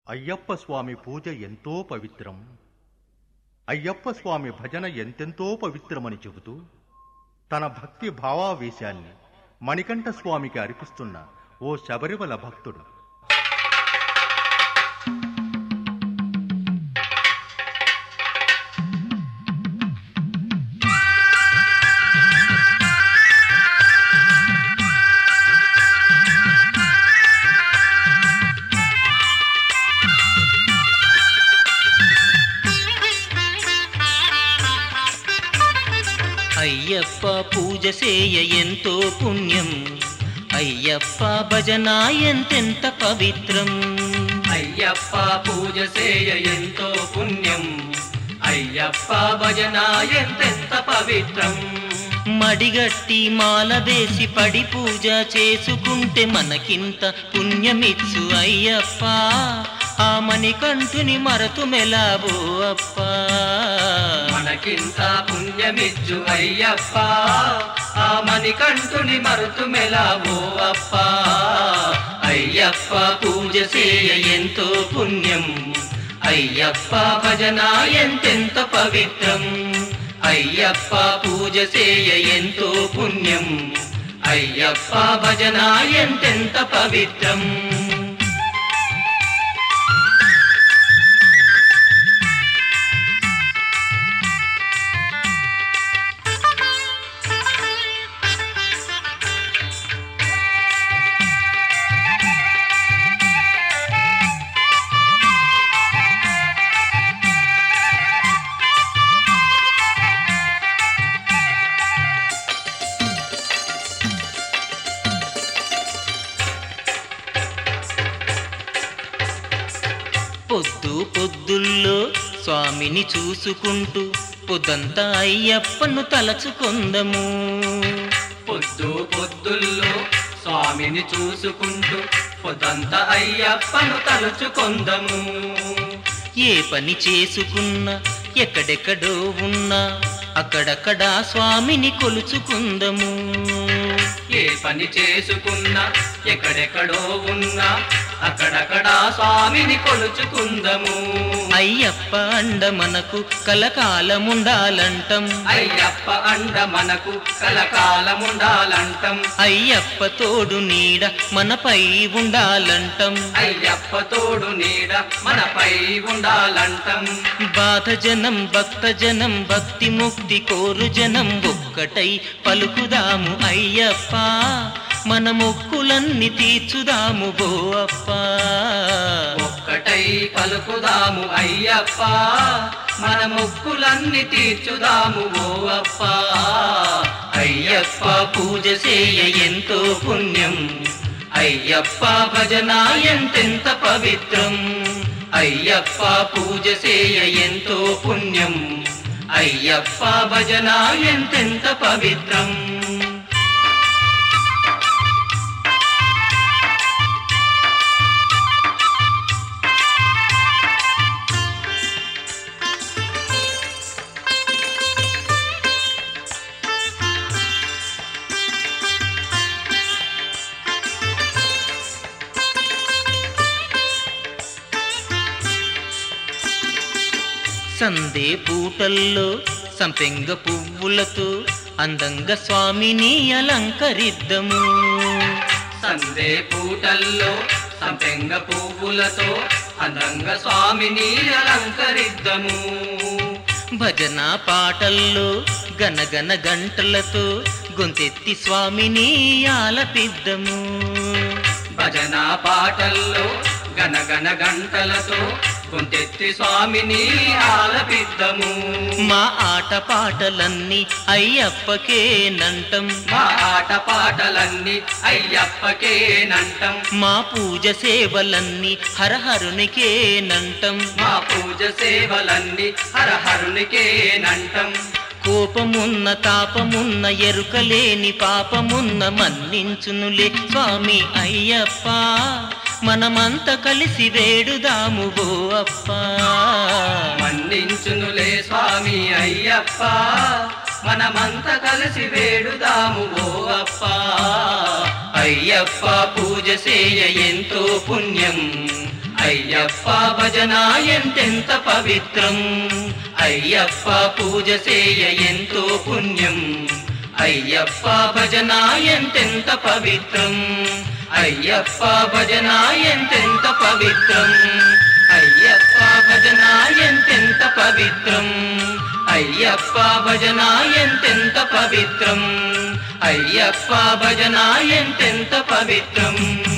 అయ్యప్ప స్వామి పూజ ఎంతో పవిత్రం అయ్యప్ప స్వామి భజన ఎంతెంతో పవిత్రమని చెబుతూ తన భక్తి భావావేశాన్ని మణికంఠ స్వామికి అర్పిస్తున్న ఓ శబరిమల భక్తుడు అయ్యప్ప పూజ చేయ ఎంతో పుణ్యం అయ్యప్ప భజన ఎంతెంత పవిత్రం అయ్యప్ప పూజ చేయ ఎంతో పుణ్యం అయ్యప్ప భజన ఎంతెంత పవిత్రం మడిగట్టి మాల వేసి పడి పూజ చేసుకుంటే మనకింత పుణ్యమిచ్చు అయ్యప్ప ఆ మణికంఠుని మరతు మెలావో అప్ప మనకింత పుణ్యమిచ్చు అయ్యప్ప ఆ మణికంఠుని మరుతు మెలావో అప్ప అయ్యప్ప పూజ చేయ ఎంతో పుణ్యం అయ్యప్ప భజన ఎంతెంత పవిత్రం అయ్యప్ప పూజ చేయ ఎంతో పుణ్యం అయ్యప్ప భజన ఎంతెంత పవిత్రం పొద్దు పొద్దుల్లో స్వామిని చూసుకుంటూ పొద్దంతా అయ్యప్పను తలచుకొందము పొద్దు పొద్దుల్లో స్వామిని చూసుకుంటూ పొద్దంతా అయ్యప్పను తలుచుకొందము ఏ పని చేసుకున్నా ఎక్కడెక్కడో ఉన్నా అక్కడక్కడ స్వామిని కొలుచుకుందము ఏ పని చేసుకున్నా ఎక్కడెక్కడో ఉన్నా అక్కడక్కడ స్వామిని కొలుచుకుందము అయ్యప్ప అండ మనకు కలకాలముండాలంటం అయ్యప్ప అండ మనకు కలకాలముండాలంటం అయ్యప్ప తోడు నీడ మనపై ఉండాలంటం అయ్యప్ప తోడు నీడ మనపై ఉండాలంటం బాధ జనం భక్త జనం భక్తి ముక్తి కోరు జనం ఒక్కటై పలుకుదాము అయ్యప్ప మన మొక్కులన్నీ తీర్చుదాము గో అప్ప ఒక్కటై పలుకుదాము అయ్యప్ప మన మొక్కులన్నీ తీర్చుదాము ఓ అప్ప అయ్యప్ప పూజ చేయ ఎంతో పుణ్యం అయ్యప్ప భజన ఎంతెంత పవిత్రం అయ్యప్ప పూజ చేయ ఎంతో పుణ్యం అయ్యప్ప భజన ఎంతెంత పవిత్రం సందే పూటల్లో సంపెంగ పువ్వులతో అందంగా స్వామిని అలంకరిద్దము సందే పూటల్లో సంపెంగ పువ్వులతో అందంగా స్వామిని అలంకరిద్దము భజన పాటల్లో గనగన గంటలతో గొంతెత్తి స్వామిని ఆలపిద్దము భజన పాటల్లో గనగన గంటలతో కొంతెత్తి స్వామిని ఆలపిద్దము మా ఆట పాటలన్నీ అయ్యప్పకేనంటం మా ఆట పాటలన్నీ అయ్యప్పకేనంటం మా పూజ సేవలన్నీ హరహరునికేనంటం మా పూజ సేవలన్నీ హరహరునికేనంటం కోపమున్న తాపమున్న ఎరుకలేని పాపమున్న మన్నించునులే స్వామి అయ్యప్ప మనమంత కలిసి వేడుదాము ఓ అప్ప మన్నించునులే స్వామి అయ్యప్ప మనమంత కలిసి వేడుదాము ఓ అప్ప అయ్యప్ప పూజ చేయ ఎంతో పుణ్యం అయ్యప్ప భజన ఎంతెంత పవిత్రం అయ్యప్ప పూజ చేయ ఎంతో పుణ్యం అయ్యప్ప భజన ఎంతెంత పవిత్రం అయ్యప్ప భజన ఎంతెంత పవిత్రం అయ్యప్ప భజన ఎంతెంత పవిత్రం అయ్యప్ప భజన ఎంతెంత పవిత్రం అయ్యప్ప భజన ఎంతెంత పవిత్రం